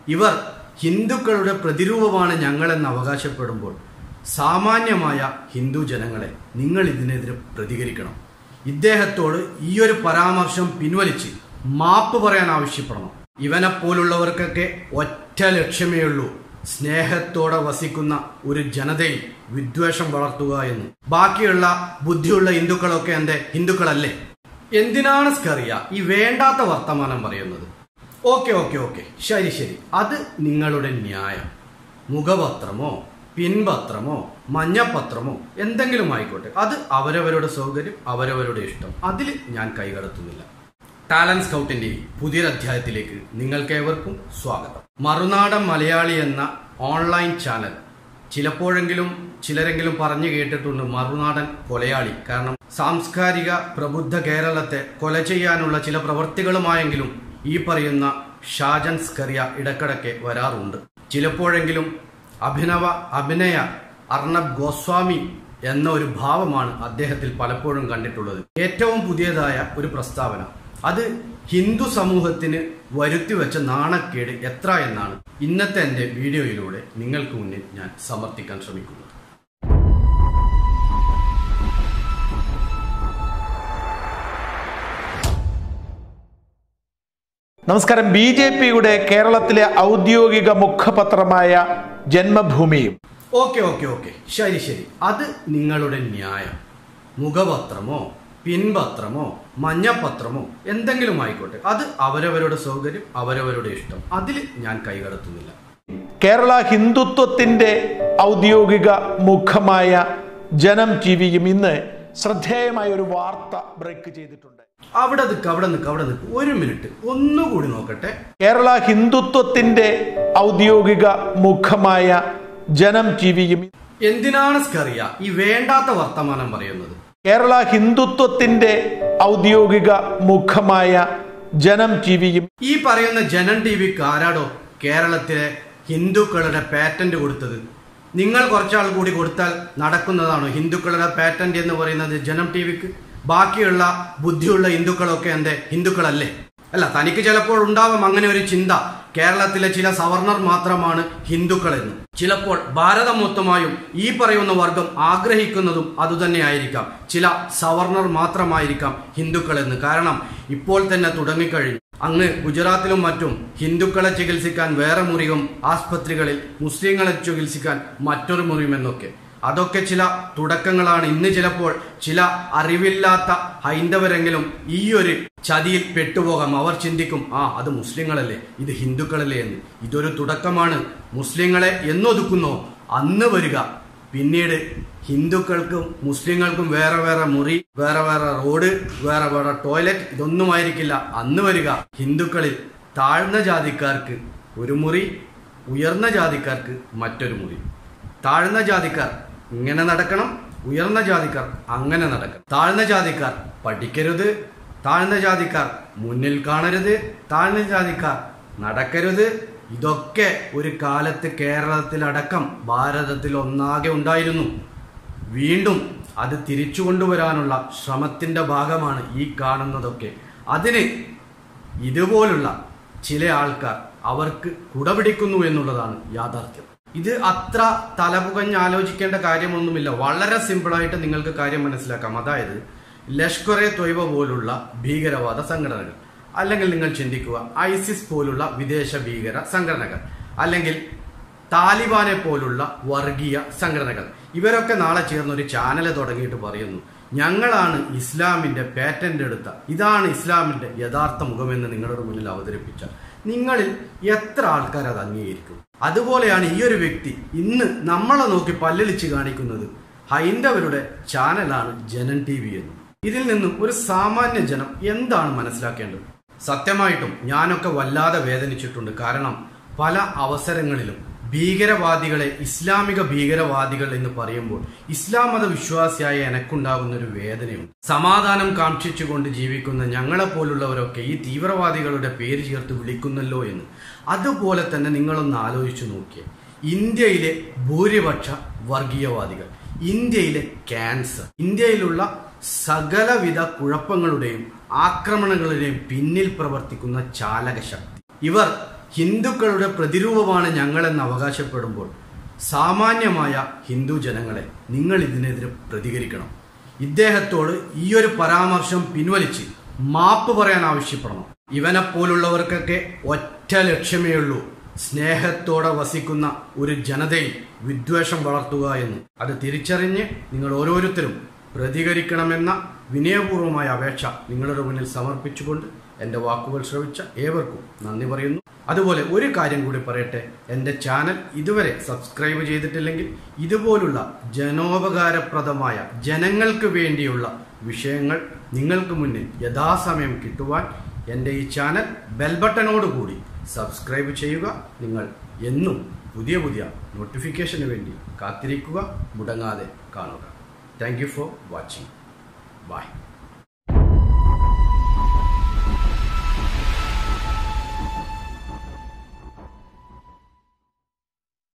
ഇവർ ഹിന്ദുക്കളുടെ പ്രതിരൂപമാണ് ഞങ്ങളെന്ന് അവകാശപ്പെടുമ്പോൾ സാമാന്യമായ ഹിന്ദു ജനങ്ങളെ നിങ്ങൾ ഇതിനെതിരെ പ്രതികരിക്കണം ഇദ്ദേഹത്തോട് ഈ ഒരു പരാമർശം പിൻവലിച്ച് മാപ്പ് പറയാൻ ആവശ്യപ്പെടണം ഇവനെ പോലുള്ളവർക്കൊക്കെ ഒറ്റ ലക്ഷ്യമേ ഉള്ളൂ സ്നേഹത്തോടെ വസിക്കുന്ന ഒരു ജനതയിൽ വിദ്വേഷം വളർത്തുക എന്ന് ബാക്കിയുള്ള ബുദ്ധിയുള്ള ഹിന്ദുക്കളൊക്കെ എന്റെ ഹിന്ദുക്കളല്ലേ എന്തിനാണ് സ്കറിയ ഈ വേണ്ടാത്ത വർത്തമാനം പറയുന്നത് ഓക്കെ ഓക്കെ ഓക്കെ ശരി ശരി അത് നിങ്ങളുടെ ന്യായം മുഖപത്രമോ പിൻപത്രമോ മഞ്ഞപത്രമോ എന്തെങ്കിലും ആയിക്കോട്ടെ അത് അവരവരുടെ സൗകര്യം അവരവരുടെ ഇഷ്ടം അതിൽ ഞാൻ കൈകടത്തുന്നില്ല ടാലന്റ് സ്കൗട്ടിന്റെ ഈ പുതിയൊരു അധ്യായത്തിലേക്ക് നിങ്ങൾക്കേവർക്കും സ്വാഗതം മറുനാടൻ മലയാളി എന്ന ഓൺലൈൻ ചാനൽ ചിലപ്പോഴെങ്കിലും ചിലരെങ്കിലും പറഞ്ഞു കേട്ടിട്ടുണ്ട് മറുനാടൻ കൊലയാളി കാരണം സാംസ്കാരിക പ്രബുദ്ധ കേരളത്തെ കൊല ചെയ്യാനുള്ള ചില പ്രവൃത്തികളുമായെങ്കിലും ഈ പറയുന്ന ഷാജൻ സ്കറിയ ഇടക്കിടയ്ക്ക് വരാറുണ്ട് ചിലപ്പോഴെങ്കിലും അഭിനവ അഭിനയ അർണബ് ഗോസ്വാമി എന്ന ഒരു ഭാവമാണ് അദ്ദേഹത്തിൽ പലപ്പോഴും കണ്ടിട്ടുള്ളത് ഏറ്റവും പുതിയതായ ഒരു പ്രസ്താവന അത് ഹിന്ദു സമൂഹത്തിന് വരുത്തിവെച്ച നാണക്കേട് എത്ര എന്നാണ് ഇന്നത്തെ എൻ്റെ വീഡിയോയിലൂടെ നിങ്ങൾക്ക് മുന്നിൽ ഞാൻ സമർത്ഥിക്കാൻ ശ്രമിക്കുന്നത് നമസ്കാരം ബി ജെ പിയുടെ കേരളത്തിലെ ഔദ്യോഗിക മുഖപത്രമായ ജന്മഭൂമിയും ഓക്കെ ഓക്കെ ഓക്കെ ശരി ശരി അത് നിങ്ങളുടെ ന്യായം മുഖപത്രമോ പിൻപത്രമോ മഞ്ഞപത്രമോ എന്തെങ്കിലും ആയിക്കോട്ടെ അത് അവരവരുടെ സൗകര്യം അവരവരുടെ ഇഷ്ടം അതിൽ ഞാൻ കൈകടത്തുന്നില്ല കേരള ഹിന്ദുത്വത്തിന്റെ ഔദ്യോഗിക മുഖമായ ജനം ടി വിയും ഇന്ന് ശ്രദ്ധേയമായ ഒരു വാർത്ത ബ്രേക്ക് ചെയ്തിട്ടുണ്ട് അവിടെ നിൽക്ക് അവിടെ നിൽക്ക് അവിടെ നിൽക്ക് ഒരു മിനിറ്റ് ഒന്നുകൂടി നോക്കട്ടെ കേരള ഹിന്ദുത്വത്തിന്റെ ഔദ്യോഗിക മുഖമായ ജനം ടി വിയും എന്തിനാണ് സ്കറിയ ഈ വേണ്ടാത്ത വർത്തമാനം പറയുന്നത് കേരള ഹിന്ദുത്വത്തിന്റെ ഔദ്യോഗിക മുഖമായ ജനം ടി വിയും ഈ പറയുന്ന ജനൻ ടി വിക്ക് ആരാടോ കേരളത്തിലെ ഹിന്ദുക്കളുടെ പാറ്റന്റ് കൊടുത്തത് നിങ്ങൾ കുറച്ചാൾ കൂടി കൊടുത്താൽ നടക്കുന്നതാണോ ഹിന്ദുക്കളുടെ പാറ്റന്റ് എന്ന് പറയുന്നത് ജനം ടി വിക്ക് ബാക്കിയുള്ള ബുദ്ധിയുള്ള ഹിന്ദുക്കളൊക്കെ എന്റെ ഹിന്ദുക്കളല്ലേ അല്ല തനിക്ക് ചിലപ്പോൾ ഉണ്ടാവാം അങ്ങനെ ഒരു ചിന്ത കേരളത്തിലെ ചില സവർണർ മാത്രമാണ് ഹിന്ദുക്കളെന്ന് ചിലപ്പോൾ ഭാരതം മൊത്തമായും ഈ പറയുന്ന വർഗം ആഗ്രഹിക്കുന്നതും അതുതന്നെയായിരിക്കാം ചില സവർണർ മാത്രമായിരിക്കാം ഹിന്ദുക്കളെന്ന് കാരണം ഇപ്പോൾ തന്നെ തുടങ്ങിക്കഴിഞ്ഞു അങ്ങ് ഗുജറാത്തിലും മറ്റും ഹിന്ദുക്കളെ ചികിത്സിക്കാൻ വേറെ മുറിയും ആസ്പത്രികളിൽ മുസ്ലിങ്ങളെ ചികിത്സിക്കാൻ മറ്റൊരു മുറിയും എന്നൊക്കെ അതൊക്കെ ചില തുടക്കങ്ങളാണ് ഇന്ന് ചിലപ്പോൾ ചില അറിവില്ലാത്ത ഹൈന്ദവരെങ്കിലും ഈ ഒരു ചതിയിൽ പെട്ടുപോകാം അവർ ചിന്തിക്കും ആ അത് മുസ്ലിങ്ങളല്ലേ ഇത് ഹിന്ദുക്കളല്ലേ എന്ന് ഇതൊരു തുടക്കമാണ് മുസ്ലിങ്ങളെ എന്നൊതുക്കുന്നോ അന്ന് വരിക പിന്നീട് ഹിന്ദുക്കൾക്കും മുസ്ലിങ്ങൾക്കും വേറെ വേറെ മുറി വേറെ വേറെ റോഡ് വേറെ വേറെ ടോയ്ലറ്റ് ഇതൊന്നുമായിരിക്കില്ല അന്ന് വരിക ഹിന്ദുക്കളിൽ താഴ്ന്ന ജാതിക്കാർക്ക് ഒരു മുറി ഉയർന്ന ജാതിക്കാർക്ക് മറ്റൊരു മുറി താഴ്ന്ന ജാതിക്കാർ ഇങ്ങനെ നടക്കണം ഉയർന്ന ജാതിക്കാർ അങ്ങനെ നടക്കണം താഴ്ന്ന ജാതിക്കാർ പഠിക്കരുത് താഴ്ന്ന ജാതിക്കാർ മുന്നിൽ കാണരുത് താഴ്ന്ന ജാതിക്കാർ നടക്കരുത് ഇതൊക്കെ ഒരു കാലത്ത് കേരളത്തിലടക്കം ഭാരതത്തിൽ ഒന്നാകെ ഉണ്ടായിരുന്നു വീണ്ടും അത് തിരിച്ചു കൊണ്ടുവരാനുള്ള ശ്രമത്തിന്റെ ഭാഗമാണ് ഈ കാണുന്നതൊക്കെ അതിന് ഇതുപോലുള്ള ചില ആൾക്കാർ അവർക്ക് കുടപിടിക്കുന്നു എന്നുള്ളതാണ് യാഥാർത്ഥ്യം ഇത് അത്ര തലപുകഞ്ഞ് ആലോചിക്കേണ്ട കാര്യമൊന്നുമില്ല വളരെ സിമ്പിളായിട്ട് നിങ്ങൾക്ക് കാര്യം മനസ്സിലാക്കാം അതായത് ലഷ്കർ എ തൊയ്ബ പോലുള്ള ഭീകരവാദ സംഘടനകൾ അല്ലെങ്കിൽ നിങ്ങൾ ചിന്തിക്കുക ഐസിസ് പോലുള്ള വിദേശ ഭീകര സംഘടനകൾ അല്ലെങ്കിൽ താലിബാനെ പോലുള്ള വർഗീയ സംഘടനകൾ ഇവരൊക്കെ നാളെ ചേർന്ന് ഒരു ചാനൽ തുടങ്ങിയിട്ട് പറയുന്നു ഞങ്ങളാണ് ഇസ്ലാമിന്റെ പാറ്റന്റ് എടുത്ത ഇതാണ് ഇസ്ലാമിന്റെ യഥാർത്ഥ മുഖമെന്ന് നിങ്ങളുടെ മുന്നിൽ അവതരിപ്പിച്ച നിങ്ങളിൽ എത്ര ആൾക്കാർ അത് അംഗീകരിക്കും അതുപോലെയാണ് ഈ ഒരു വ്യക്തി ഇന്ന് നമ്മളെ നോക്കി പല്ലളിച്ച് കാണിക്കുന്നത് ഹൈന്ദവരുടെ ചാനലാണ് ജനൻ ടി വി എന്ന് ഇതിൽ നിന്നും ഒരു സാമാന്യ ജനം എന്താണ് മനസ്സിലാക്കേണ്ടത് സത്യമായിട്ടും ഞാനൊക്കെ വല്ലാതെ വേദനിച്ചിട്ടുണ്ട് കാരണം പല അവസരങ്ങളിലും ഭീകരവാദികളെ ഇസ്ലാമിക ഭീകരവാദികൾ എന്ന് പറയുമ്പോൾ ഇസ്ലാം മത വിശ്വാസിയായ എനക്കുണ്ടാകുന്ന ഒരു വേദനയുണ്ട് സമാധാനം കാക്ഷിച്ചുകൊണ്ട് ജീവിക്കുന്ന ഞങ്ങളെ പോലുള്ളവരൊക്കെ ഈ തീവ്രവാദികളുടെ പേര് ചേർത്ത് വിളിക്കുന്നല്ലോ എന്ന് അതുപോലെ തന്നെ നിങ്ങളൊന്ന് ആലോചിച്ചു നോക്കിയേ ഇന്ത്യയിലെ ഭൂരിപക്ഷ വർഗീയവാദികൾ ഇന്ത്യയിലെ ക്യാൻസർ ഇന്ത്യയിലുള്ള സകലവിധ കുഴപ്പങ്ങളുടെയും ആക്രമണങ്ങളുടെയും പിന്നിൽ പ്രവർത്തിക്കുന്ന ചാലകശക്തി ഇവർ ഹിന്ദുക്കളുടെ പ്രതിരൂപമാണ് ഞങ്ങളെന്ന് അവകാശപ്പെടുമ്പോൾ സാമാന്യമായ ഹിന്ദു ജനങ്ങളെ നിങ്ങൾ ഇതിനെതിരെ പ്രതികരിക്കണം ഇദ്ദേഹത്തോട് ഈ ഒരു പരാമർശം പിൻവലിച്ച് മാപ്പ് പറയാൻ ആവശ്യപ്പെടണം ഇവനെ പോലുള്ളവർക്കൊക്കെ ഒറ്റ ലക്ഷ്യമേ ഉള്ളൂ സ്നേഹത്തോടെ വസിക്കുന്ന ഒരു ജനതയിൽ വിദ്വേഷം വളർത്തുക എന്ന് അത് തിരിച്ചറിഞ്ഞ് നിങ്ങൾ ഓരോരുത്തരും പ്രതികരിക്കണമെന്ന വിനയപൂർവമായ അപേക്ഷ നിങ്ങളുടെ മുന്നിൽ സമർപ്പിച്ചുകൊണ്ട് എൻ്റെ വാക്കുകൾ ശ്രവിച്ച ഏവർക്കും നന്ദി പറയുന്നു അതുപോലെ ഒരു കാര്യം കൂടി പറയട്ടെ എൻ്റെ ചാനൽ ഇതുവരെ സബ്സ്ക്രൈബ് ചെയ്തിട്ടില്ലെങ്കിൽ ഇതുപോലുള്ള ജനോപകാരപ്രദമായ ജനങ്ങൾക്ക് വേണ്ടിയുള്ള വിഷയങ്ങൾ നിങ്ങൾക്ക് മുന്നിൽ യഥാസമയം കിട്ടുവാൻ എൻ്റെ ഈ ചാനൽ ബെൽ ബട്ടനോടുകൂടി സബ്സ്ക്രൈബ് ചെയ്യുക നിങ്ങൾ എന്നും പുതിയ പുതിയ നോട്ടിഫിക്കേഷന് വേണ്ടി കാത്തിരിക്കുക മുടങ്ങാതെ കാണുക thank you for watching by